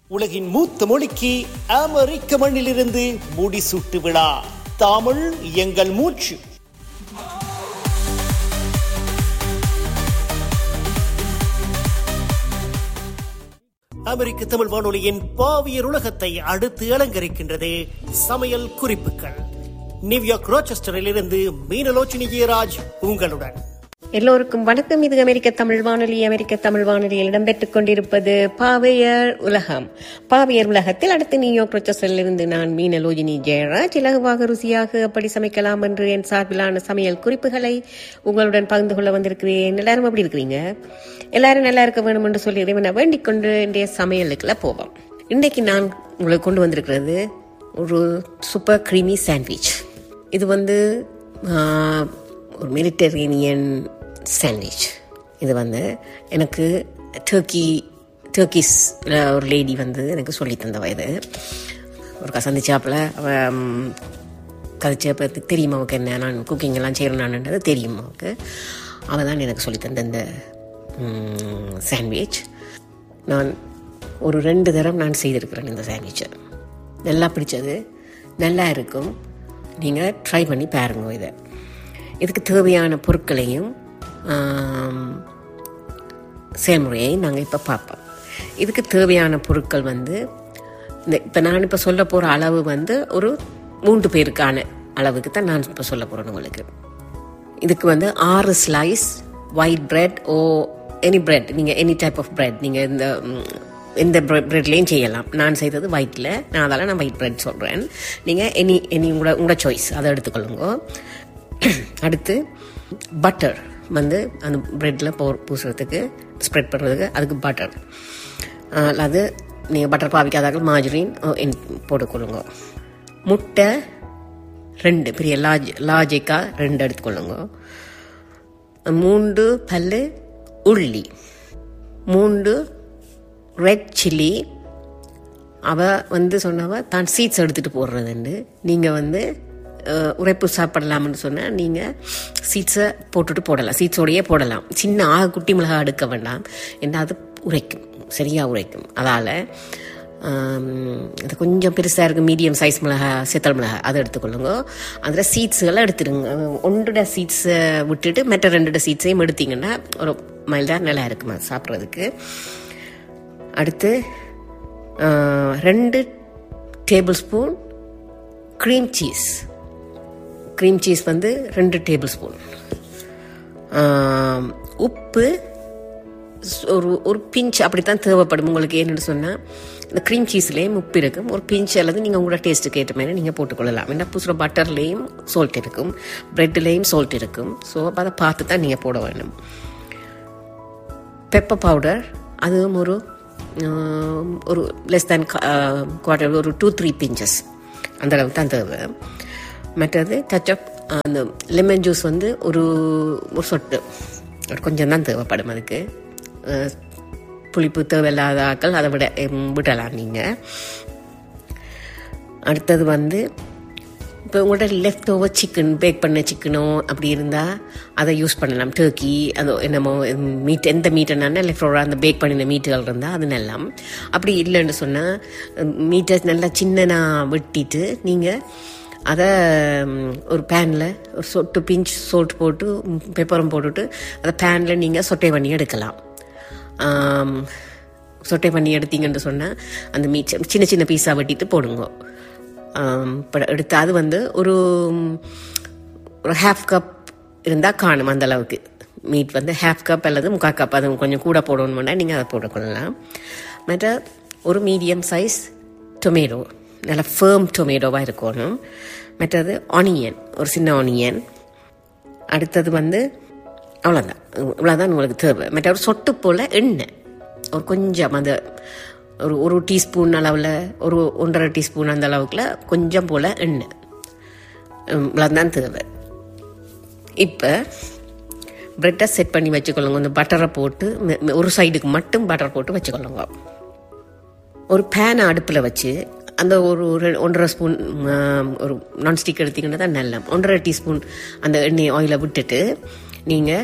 உலகின் மூத்த மொழிக்கு அமெரிக்க மண்ணிலிருந்து முடிசூட்டு விழா தமிழ் எங்கள் மூச்சு அமெரிக்க தமிழ் வானொலியின் பாவியர் உலகத்தை அடுத்து அலங்கரிக்கின்றது சமையல் குறிப்புகள் நியூயார்க் ரோச்செஸ்டரில் இருந்து மீனலோச்சினி ஜெயராஜ் உங்களுடன் எல்லோருக்கும் வணக்கம் இது அமெரிக்க தமிழ் வானொலி அமெரிக்க தமிழ் வானொலியில் இடம்பெற்றுக் கொண்டிருப்பது பாவையர் உலகம் பாவையர் உலகத்தில் அடுத்து நியூயார்க் ரோச்சஸில் இருந்து நான் மீனலோஜினி ஜெயராஜ் இலகுவாக ருசியாக எப்படி சமைக்கலாம் என்று என் சார்பிலான சமையல் குறிப்புகளை உங்களுடன் பகிர்ந்து கொள்ள வந்திருக்கிறேன் எல்லாரும் எப்படி இருக்கிறீங்க எல்லாரும் நல்லா இருக்க வேணும் என்று சொல்லி இறைவனை வேண்டிக் கொண்டு இன்றைய சமையலுக்குள்ள போவோம் இன்றைக்கு நான் உங்களுக்கு கொண்டு வந்திருக்கிறது ஒரு சூப்பர் க்ரீமி சாண்ட்விச் இது வந்து ஆஹ், ஒரு மெடிட்டரேனியன் சாண்ட்விச் இது வந்து எனக்கு டர்க்கி டர்க்கிஸ் ஒரு லேடி வந்து எனக்கு சொல்லி தந்தவ இது ஒரு சந்திச்சாப்புல அவ ம், கதைச்சப்ப தெரியும் அவளுக்கு என்ன நான் குக்கிங் எல்லாம் செய்யணும்னான்றது தெரியும் அவளுக்கு அவள் தான் எனக்கு சொல்லி தந்த இந்த சாண்ட்விச் நான் ஒரு ரெண்டு தரம் நான் செய்திருக்கிறேன் இந்த சாண்ட்விச்சை நல்லா பிடிச்சது நல்லா இருக்கும் நீங்கள் ட்ரை பண்ணி பாருங்க இதை இதுக்கு தேவையான பொருட்களையும் ஆம், செயல்முறையை நாங்கள் இப்போ பார்ப்போம் இதுக்கு தேவையான பொருட்கள் வந்து இந்த இப்போ நான் இப்போ சொல்ல போகிற அளவு வந்து ஒரு மூன்று பேருக்கான அளவுக்கு தான் நான் இப்போ சொல்ல போகிறேன் உங்களுக்கு இதுக்கு வந்து ஆறு slice white bread oh any bread நீங்கள் எனி டைப் ஆஃப் பிரெட் நீங்கள் இந்த ம், எந்த பிரெட்லேயும் செய்யலாம் நான் செய்தது ஒயிட்டில் நான் அதெல்லாம் நான் ஒயிட் பிரெட் சொல்கிறேன் நீங்கள் எனி எனி உங்களோட உங்களோட சாய்ஸ் அதை எடுத்துக்கொள்ளுங்க அடுத்து பட்டர் வந்து அந்த ப்ரெட்டில் போ பூசுறதுக்கு ஸ்ப்ரெட் பண்ணுறதுக்கு அதுக்கு பட்டர் அது நீங்கள் பட்டர் பாவிக்காதாக்கள் மாஜரின் போட்டுக்கொள்ளுங்க முட்டை ரெண்டு பெரிய லார்ஜ் லாஜிக்காக ரெண்டு எடுத்துக்கொள்ளுங்க மூன்று பல்லு உள்ளி மூன்று ரெட் சில்லி அவ வந்து சொன்னவ தான் சீட்ஸ் எடுத்துட்டு போடுறதுண்டு நீங்கள் வந்து அஹ், உரைப்பு சாப்பிடலாம்னு சொன்னால் நீங்கள் சீட்ஸை போட்டுட்டு போடலாம் சீட்ஸோடையே போடலாம் சின்ன ஆக குட்டி மிளகாய் எடுக்க வேண்டாம் என்ன அது உரைக்கும் சரியாக உரைக்கும் அதால் அது கொஞ்சம் பெருசாக இருக்குது மீடியம் சைஸ் மிளகா சித்தல் மிளகாய் அதை எடுத்துக்கொள்ளுங்க அதில் சீட்ஸுகளை எடுத்துருங்க ஒன்றோட சீட்ஸை விட்டுட்டு மற்ற ரெண்டோட சீட்ஸையும் எடுத்தீங்கன்னா ஒரு மைல்டாக நல்லா இருக்குமா சாப்பிட்றதுக்கு அடுத்து ஆஹ், ரெண்டு tablespoon cream cheese cream cheese வந்து ரெண்டு டேபிள் ஸ்பூன் உப்பு ஸ்- ஒரு ஒரு பிஞ்ச் அப்படித்தான் தேவைப்படும் உங்களுக்கு என்னன்னு சொன்னால் இந்த க்ரீம் சீஸ்லேயும் உப்பு இருக்கும் ஒரு பிஞ்ச் அல்லது நீங்கள் உங்களோட டேஸ்ட்டுக்கு ஏற்ற மாதிரி நீங்கள் போட்டுக்கொள்ளலாம் என்ன பூசுகிற பட்டர்லேயும் சால்ட் இருக்கும் ப்ரெட்லேயும் சால்ட் இருக்கும் ஸோ அப்போ அதை பார்த்து தான் நீங்கள் போட வேணும் பெப்பர் பவுடர் அதுவும் ஒரு ஆம், ஒரு லெஸ் தேன் குவார்டர் ஒரு டூ த்ரீ பிஞ்சஸ் அந்த அளவுக்கு தான் தேவை மற்றது டச்சப் அந்த லெமன் ஜூஸ் வந்து ஒரு ஒரு சொட்டு ஒரு கொஞ்சம் தான் தேவைப்படும் அதுக்கு அஹ், புளிப்பு தேவையில்லாத ஆக்கள் அதை விட ம், விடலாம் நீங்கள் அடுத்தது வந்து இப்போ உங்கள்கிட்ட லெஃப்ட் ஓவர் சிக்கன் பேக் பண்ண சிக்கனோ அப்படி இருந்தால் அதை யூஸ் பண்ணலாம் டர்க்கி அது என்னமோ மீட் எந்த மீட்டுனா லெஃப்ட் ஓவர் அந்த பேக் பண்ணின மீட்டுகள் இருந்தால் அது நல்லாம் அப்படி இல்லைன்னு சொன்னால் மீட்டை நல்லா சின்னனா வெட்டிட்டு நீங்கள் அதை ம், ஒரு பேனில் ஒரு சொட்டு பிஞ்ச் சோல்ட் போட்டு பெப்பரும் போட்டுட்டு அதை பேனில் நீங்கள் சொட்டை பண்ணி எடுக்கலாம் ஆம், சொட்டை பண்ணி எடுத்தீங்கன்னு சொன்னால் அந்த மீட் சின்ன சின்ன பீஸாக வெட்டிட்டு போடுங்க ஆம், பட- எடுத்து அது வந்து ஒரு ம், ஒரு ஹாஃப் கப் இருந்தால் காணும் அந்த அளவுக்கு மீட் வந்து ஹாஃப் கப் அல்லது முக்கால் கப் அது கொஞ்சம் கூட போடணும்னா நீங்கள் அதை போட்டுக்கொள்ளலாம் மற்ற ஒரு மீடியம் சைஸ் டொமேட்டோ நல்ல ஃபேர்ம் டொமேட்டோவாக இருக்கணும் மற்றது ஆனியன் ஒரு சின்ன ஆனியன் அடுத்தது வந்து அவ்வளோதான் இவ்வளோதான் உங்களுக்கு தேவை மற்ற ஒரு சொட்டு போல் எண்ணெய் ஒரு கொஞ்சம் அந்த ஒரு ஒரு டீஸ்பூன் அளவில் ஒரு ஒன்றரை டீஸ்பூன் அந்த அளவுக்குல கொஞ்சம் போல் எண்ணெய் இவ்வளோதான் தேவை இப்போ ப்ரெட்டை செட் பண்ணி வச்சுக்கொள்ளுங்க இந்த பட்டரை போட்டு ம- ம- ஒரு சைடுக்கு மட்டும் பட்டர் போட்டு வச்சுக்கொள்ளுங்க ஒரு பேனை அடுப்பில் வச்சு அந்த ஒரு ரெ- ஒன்றரை ஸ்பூன் ம், ஒரு நான்ஸ்டிக் எடுத்தீங்கன்னா தான் நல்ல ஒன்றரை டீஸ்பூன் அந்த எண்ணெய் ஆயிலை விட்டுட்டு நீங்கள்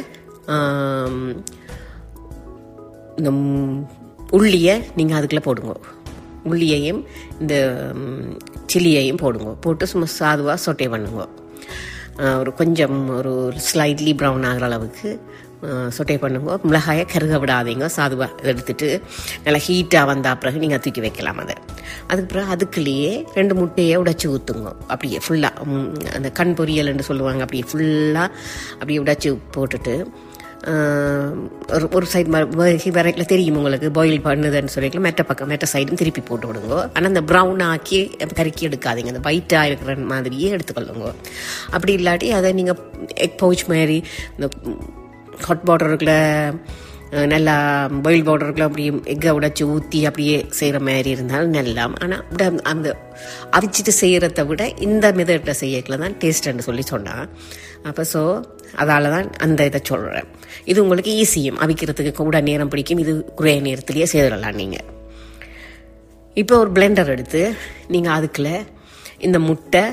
இந்த ம், உள்ளியை நீங்கள் அதுக்குள்ளே போடுங்க உள்ளியையும் இந்த சில்லியையும் போடுங்க போட்டு சும்மா சாதுவாக சொட்டை பண்ணுங்க அஹ், ஒரு கொஞ்சம் ஒரு ஸ்லைட்லி ப்ரௌன் ஆகிற அளவுக்கு அஹ், சொட்டை பண்ணுங்க மிளகாயை கருக விடாதீங்க சாதுவாக எடுத்துட்டு நல்லா ஹீட்டாக வந்த பிறகு நீங்கள் தூக்கி வைக்கலாம் அதை அதுக்கு பிறகு அதுக்குள்ளேயே ரெண்டு முட்டையை உடைச்சி ஊற்றுங்க அப்படியே ஃபுல்லாக அந்த கண் பொரியல்னு சொல்லுவாங்க அப்படியே ஃபுல்லாக அப்படியே உடைச்சி போட்டுட்டு ஆஹ், ஒரு ஒரு சைடு வரைக்கும் தெரியும் உங்களுக்கு பாயில் பண்ணுதுன்னு சொல்லிட்டு மெட்ட பக்கம் மெட்ட சைடும் திருப்பி போட்டு விடுங்க ஆனால் அந்த ப்ரௌன் ஆக்கி கருக்கி எடுக்காதீங்க அந்த ஒயிட்டாக இருக்கிற மாதிரியே எடுத்துக்கொள்ளுங்க அப்படி இல்லாட்டி அதை நீங்கள் எக் பவுச் மாதிரி இந்த ஹாட் வாட்டருக்குள்ள அஹ், நல்லா பாயில் பவுடருக்குள்ள அப்படியே எக்கை உடைச்சி ஊற்றி அப்படியே செய்கிற மாதிரி இருந்தாலும் நல்லா ஆனால் அந்த அவிச்சிட்டு செய்கிறத விட இந்த மெதட்டில் செய்யல தான் டேஸ்ட்டுன்னு சொல்லி சொன்னான் அப்போ ஸோ அதால தான் அந்த இதை சொல்கிறேன் இது உங்களுக்கு ஈஸியும் அவிக்கிறதுக்கு கூட நேரம் பிடிக்கும் இது குறைய நேரத்திலேயே செய்திடலாம் நீங்கள் இப்போ ஒரு பிளெண்டர் எடுத்து நீங்கள் அதுக்குள்ள இந்த முட்டை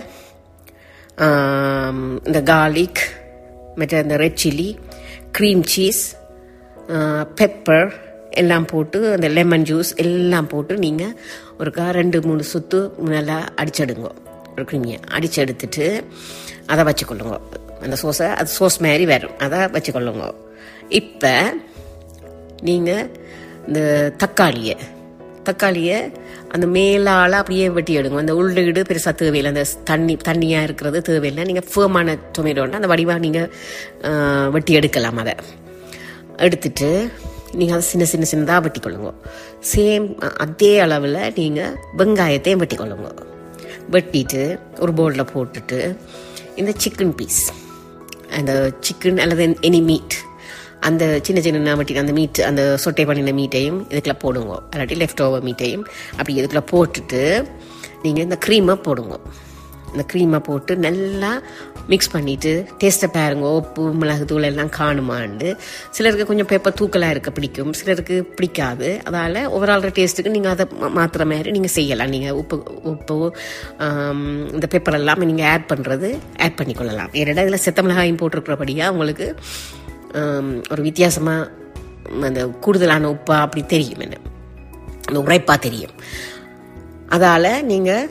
ஆம், இந்த கார்லிக் மற்ற இந்த red chilli cream cheese pepper எல்லாம் போட்டு அந்த லெமன் ஜூஸ் எல்லாம் போட்டு நீங்கள் ஒருக்கா ரெண்டு மூணு சுத்து நல்லா அடிச்செடுங்க ஒரு கிருமியை அடிச்செடுத்துட்டு அதை வச்சுக்கொள்ளுங்க அந்த சோஸை அது சோஸ் மாதிரி வரும் அதை வச்சுக்கொள்ளுங்க இப்போ நீங்கள் இந்த தக்காளியை தக்காளியை அந்த மேலால் அப்படியே வெட்டி எடுங்க அந்த உள்ளீடு பெருசாக தேவையில்லை அந்த தண்ணி தண்ணியாக இருக்கிறது தேவையில்லை நீங்கள் ஃபேமான டொமேட்டோன்னா அந்த வடிவாக நீங்கள் வெட்டி எடுக்கலாம் அதை எடுத்துட்டு நீங்கள் அதை சின்ன சின்ன சின்னதாக வெட்டி கொள்ளுங்க சேம் அதே அளவில் நீங்கள் வெங்காயத்தையும் வெட்டி கொள்ளுங்க வெட்டிட்டு ஒரு பவுலில் போட்டுட்டு இந்த சிக்கன் பீஸ் அந்த சிக்கன் அல்லது எனி மீட் அந்த சின்ன சின்ன வெட்டி அந்த மீட் அந்த சொட்டை பண்ணின மீட்டையும் இதுக்குள்ள போடுங்க இல்லாட்டி லெஃப்ட் ஓவர் மீட்டையும் அப்படி இதுக்குள்ள போட்டுட்டு நீங்கள் இந்த க்ரீமை போடுங்க இந்த க்ரீமை போட்டு நல்லா மிக்ஸ் பண்ணிட்டு டேஸ்ட்டை பாருங்க உப்பு மிளகு தூள் எல்லாம் காணுமாண்டு சிலருக்கு கொஞ்சம் பெப்பர் தூக்கலாக இருக்க பிடிக்கும் சிலருக்கு பிடிக்காது அதால் ஓவரால் டேஸ்ட்டுக்கு நீங்கள் அதை மா- மாத்துற மாதிரி நீங்கள் செய்யலாம் நீங்கள் உப்பு உப்பு ஆம், இந்த பெப்பர் எல்லாமே நீங்கள் ஆட் பண்ணுறது ஆட் பண்ணிக்கொள்ளலாம் ஏன்னா இதில் செத்த மிளகாயும் போட்டிருக்கிறபடியாக உங்களுக்கு ஆம், ஒரு வித்தியாசமாக அந்த கூடுதலான உப்பா அப்படி தெரியும் என்ன அந்த உரைப்பாக தெரியும் அதால் நீங்கள்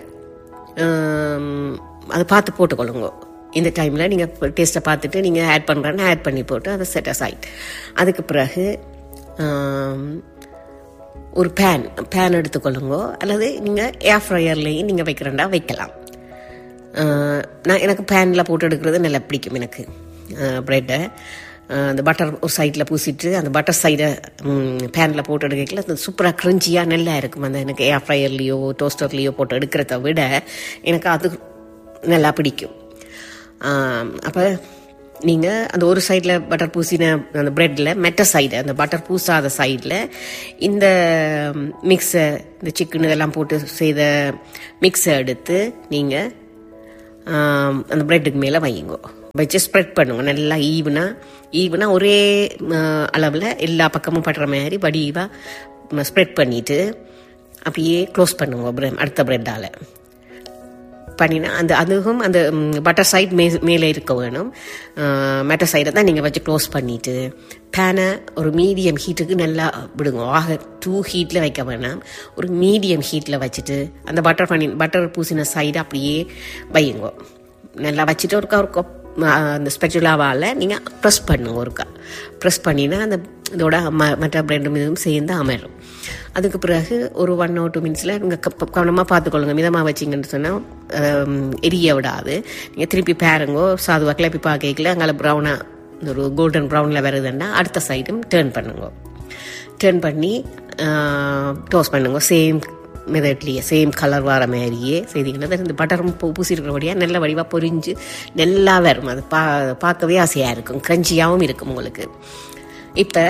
அதை பார்த்து போட்டுக்கொள்ளுங்க இந்த டைமில் நீங்கள் டேஸ்ட்டை பார்த்துட்டு நீங்கள் ஆட் பண்ணுறேன்னு ஆட் பண்ணி போட்டு அதை செட் அசைட் அதுக்கு பிறகு ஆம், ஒரு பேன் பேன் எடுத்துக்கொள்ளுங்க அல்லது நீங்கள் ஏர் ஃப்ரையர்லேயும் நீங்கள் வைக்கிறேன்டா வைக்கலாம் ஆஹ் நான் எனக்கு பேனில் போட்டு எடுக்கிறது நல்லா பிடிக்கும் எனக்கு ப்ரெட்டை அந்த பட்டர் ஒரு சைடில் பூசிட்டு அந்த பட்டர் சைடை பேனில் போட்டு எடுக்கல அது சூப்பராக க்ரன்ச்சியாக நல்லா இருக்கும் அந்த எனக்கு ஏர் ஃப்ரையர்லேயோ டோஸ்டர்லேயோ போட்டு எடுக்கிறத விட எனக்கு அது நல்லா பிடிக்கும் அப்போ நீங்கள் அந்த ஒரு சைடில் பட்டர் பூசின அந்த ப்ரெட்டில் மெட்ட சைடு அந்த பட்டர் பூசாத சைடில் இந்த மிக்ஸை இந்த சிக்கன் இதெல்லாம் போட்டு செய்த மிக்ஸை எடுத்து நீங்கள் அந்த ப்ரெட்டுக்கு மேலே வையுங்க வச்சு ஸ்ப்ரெட் பண்ணுங்க நல்லா ஈவனாக ஈவனாக ஒரே அளவில் எல்லா பக்கமும் படுற மாதிரி வடிவாக ஸ்ப்ரெட் பண்ணிவிட்டு அப்படியே க்ளோஸ் பண்ணுங்க bread- அடுத்த ப்ரெட்டால் பண்ணினா அந்த அதுவும் அந்த பட்டர் சைட் மே மேலே இருக்க வேணும் மெட்ட சைடை தான் நீங்கள் வச்சு க்ளோஸ் பண்ணிவிட்டு பேனை ஒரு மீடியம் ஹீட்டுக்கு நல்லா விடுங்க ஆக டூ ஹீட்டில் வைக்க வேணாம் ஒரு மீடியம் ஹீட்டில் வச்சுட்டு அந்த பட்டர் பண்ணி பட்டர் பூசின சைடு அப்படியே வையுங்க நல்லா வச்சுட்டு ஒருக்கா ஒரு கப் அந்த ஸ்பெச்சுலாவால் நீங்கள் ப்ரெஸ் பண்ணுங்க ஒருக்கா ப்ரெஸ் பண்ணினா அந்த இதோட ம- மற்ற பிரெண்டும் இதுவும் சேர்ந்து அமரும் அதுக்கு பிறகு ஒரு ஒன் ஆர் டூ மினிட்ஸில் நீங்கள் கவனமாக பார்த்துக்கொள்ளுங்க மிதமாக வச்சிங்கன்னு சொன்னால் எரிய விடாது நீங்கள் திருப்பி பாருங்கோ சாதுவாக கிளப்பி பார்க்கல அங்கே ப்ரௌனாக ஒரு கோல்டன் ப்ரௌனில் வருதுன்னா அடுத்த சைடும் டேர்ன் பண்ணுங்க டேர்ன் பண்ணி டோஸ்ட் பண்ணுங்க சேம் மெதட்லேயே சேம் கலர் வர மாதிரியே செய்தீங்கன்னா இந்த பட்டரும் பூ பூசிருக்கிறபடியாக நல்ல வடிவாக பொரிஞ்சு நல்லா வரும் அது பா பார்க்கவே ஆசையாக இருக்கும் க்ரன்ச்சியாகவும் இருக்கும் உங்களுக்கு இப்போ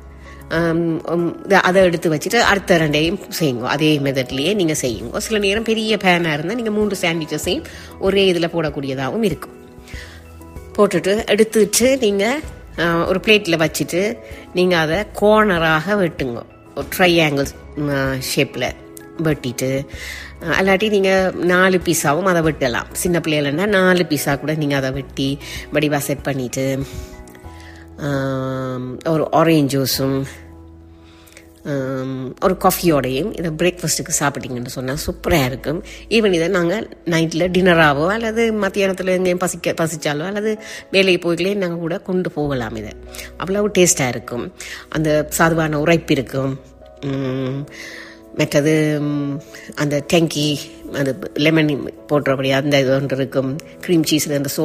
அதை எடுத்து வச்சுட்டு அடுத்த ரெண்டையும் செய்யுங்க அதே மெத்தட்லேயே நீங்கள் செய்யுங்க சில நேரம் பெரிய பேனாக இருந்தால் நீங்கள் மூன்று சாண்ட்விச்சஸையும் ஒரே இதில் போடக்கூடியதாகவும் இருக்கும் போட்டுட்டு எடுத்துட்டு நீங்கள் ஒரு பிளேட்டில் வச்சுட்டு நீங்கள் அதை கோர்னராக வெட்டுங்க ஒரு ட்ரையாங்கிள் ஷேப்பில் வெட்டிட்டு அஹ், அல்லாட்டி நீங்கள் நாலு பீஸாவும் அதை வெட்டலாம் சின்ன பிள்ளைகள்னா நாலு பீஸா கூட நீங்கள் அதை வெட்டி வடிவாக செட் பண்ணிவிட்டு ஒரு ஆரேஞ்ச் ஜூஸும் ஆம், ஒரு காஃபியோடையும் இதை பிரேக்ஃபாஸ்ட்டுக்கு சாப்பிட்டீங்கன்னு சொன்னால் சூப்பராக இருக்கும் ஈவன் இதை நாங்கள் நைட்டில் டின்னராகவோ அல்லது மத்தியானத்தில் எங்கேயும் பசிக்க பசிச்சாலோ அல்லது வேலைக்கு போய்களே நாங்கள் கூட கொண்டு போகலாம் இதை அவ்வளவு டேஸ்ட்டாக இருக்கும் அந்த சாதுவான உரைப்பு இருக்கும் உம், மற்றது ம், அந்த டெங்கி அந்த லெமன் போடுறபடி அந்த இது ஒன்று இருக்கும் க்ரீம் சீஸில் அந்த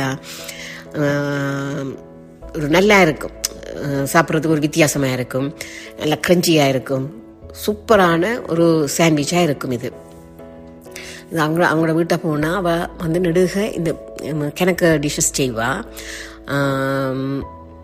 சோல்ட்டியாக ஒரு நல்லா இருக்கும் அஹ் சாப்பிட்றதுக்கு ஒரு வித்தியாசமாக இருக்கும் நல்லா க்ரன்ச்சியாக இருக்கும் சூப்பரான ஒரு சாண்ட்விச்சாக இருக்கும் இது இது அவங்க அவங்களோட வீட்டை போனால் அவள் வந்து நெடுக இந்த உம், கிணக்கு டிஷ்ஷஸ் செய்வா ஆம்,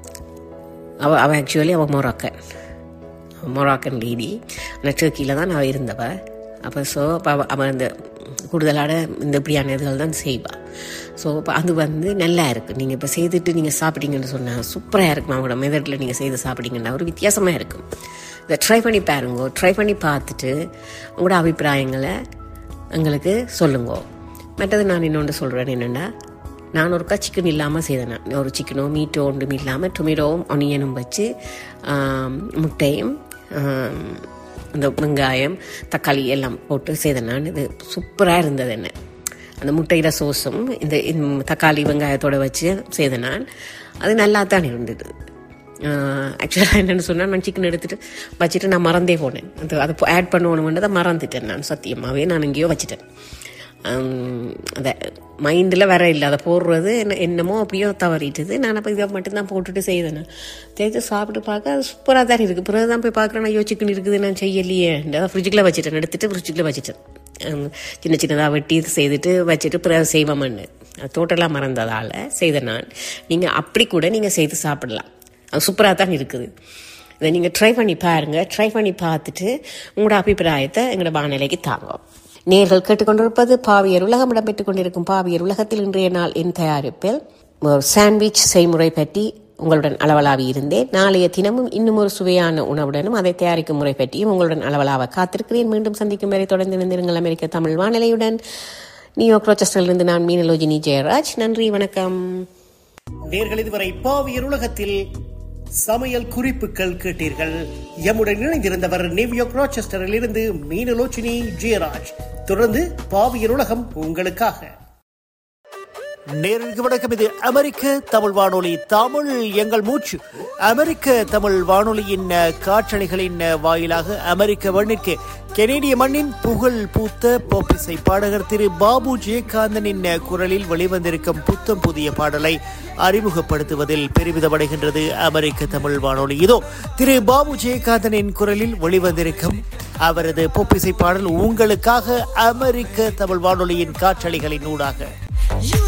அவ அவள் ஆக்சுவலி அவள் மொராக்கன் மொராக்கன் லேடி ஆனால் டர்க்கியில் தான் அவள் இருந்தவ அப்போ ஸோ அப்போ அவள் அந்த கூடுதலான இந்த இப்படியான இதுகள் தான் செய்வாள் ஸோ இப்போ அது வந்து நல்லா இருக்குது நீங்கள் இப்போ செய்துட்டு நீங்கள் சாப்பிட்டீங்கன்னு சொன்னால் சூப்பராக இருக்கும் அவங்களோட மெதடில் நீங்கள் செய்து சாப்பிட்டீங்கன்னா ஒரு வித்தியாசமாக இருக்கும் இதை ட்ரை பண்ணி பாருங்க ட்ரை பண்ணி பார்த்துட்டு உங்களோட அபிப்பிராயங்களை எங்களுக்கு சொல்லுங்க மற்றது நான் இன்னொன்று சொல்கிறேன் என்னென்னா நான் ஒருக்கா சிக்கன் இல்லாமல் செய்தேன் நான். ஒரு சிக்கனோ மீட்டோ ஒன்றும் இல்லாமல் டொமேட்டோவும் ஒனியனும் வச்சு ஆம், முட்டையும் ஆம், இந்த வெங்காயம் தக்காளி எல்லாம் போட்டு செய்தேன் நான் இது சூப்பராக இருந்தது என்ன அந்த முட்டையில சோஸும் இந்த இந்த தக்காளி வெங்காயத்தோட வச்சு செய்தேன் நான் அது நல்லா தான் இருந்தது ஆக்சுவலாக என்னென்னு சொன்னால் நான் சிக்கன் எடுத்துட்டு வச்சுட்டு நான் மறந்தே போனேன் அது அதை ஆட் பண்ணணுமென்று தான் மறந்துட்டேன் நான் சத்தியமாகவே நான் எங்கேயோ வச்சுட்டேன் ஆம், அதை மைண்டில் வேற இல்லை அதை போடுறது என்ன என்னமோ அப்படியோ தவறிட்டுது நான் அப்போ இதை மட்டும்தான் போட்டுட்டு செய்தேன் தேய்த்து சாப்பிட்டு பார்க்க அது சூப்பராக தான் இருக்குது பிறகு தான் போய் பார்க்குறேன் ஐயோ சிக்கன் இருக்குது நான் செய்யலையே அதை ஃப்ரிட்ஜுக்குள்ளே வச்சுட்டேன் எடுத்துட்டு ஃப்ரிட்ஜுக்குள்ளே வச்சுட்டேன் ஆம், சின்ன சின்னதாக வெட்டி செய்துட்டு வச்சுட்டு பிறகு செய்வோமன்னு டோட்டலாக மறந்ததால் செய்தேன் நான் நீங்கள் அப்படி கூட நீங்கள் செய்து சாப்பிடலாம் அது சூப்பராக தான் இருக்குது இதை நீங்கள் ட்ரை பண்ணி பாருங்கள் ட்ரை பண்ணி பார்த்துட்டு உங்களோட அபிப்பிராயத்தை எங்களோட வானிலைக்கு தாங்க நேர்கள் கேட்டுக்கொண்டிருப்பது பாவியர் உலகம் இடம்பெற்றுக் கொண்டிருக்கும் பாவியர் உலகத்தில் இன்றைய நாள் என் தயாரிப்பில் ஒரு சாண்ட்விச் செய்முறை பற்றி உங்களுடன் அளவலாவி இருந்தேன் நாளைய தினமும் இன்னும் ஒரு சுவையான உணவுடனும் அதை தயாரிக்கும் முறை பற்றியும் உங்களுடன் அளவலாக காத்திருக்கிறேன் மீண்டும் சந்திக்கும் வரை தொடர்ந்து இணைந்திருங்கள் அமெரிக்க தமிழ் வானிலையுடன் நியூயார்க் ரோச்சஸ்டரிலிருந்து நான் மீனலோஜினி ஜெயராஜ் நன்றி வணக்கம் நேர்கள் இதுவரை பாவியர் உலகத்தில் சமையல் குறிப்புகள் கேட்டீர்கள் எம்முடன் இணைந்திருந்தவர் நியூயார்க் ராச்செஸ்டரில் இருந்து மீனலோச்சினி ஜெயராஜ் தொடர்ந்து பாவியர் உலகம் உங்களுக்காக நேருக்கு வணக்கம் இது அமெரிக்க தமிழ் வானொலி தமிழ் எங்கள் மூச்சு அமெரிக்க தமிழ் வானொலியின் அஹ், காற்றலைகளின் அஹ், வாயிலாக அமெரிக்க மண்ணிற்கு கெனேடிய மண்ணின் புகழ் பூத்த போப்பிசை பாடகர் திரு பாபு ஜெயகாந்தனின் அஹ், குரலில் வெளிவந்திருக்கும் புத்தம் புதிய பாடலை அறிமுகப்படுத்துவதில் பெருமிதமடைகின்றது அமெரிக்க தமிழ் வானொலி இதோ திரு பாபு ஜெயகாந்தனின் குரலில் வெளிவந்திருக்கும் அவரது பொப்பிசை பாடல் உங்களுக்காக அமெரிக்க தமிழ் வானொலியின் காற்றலைகளின் ஊடாக You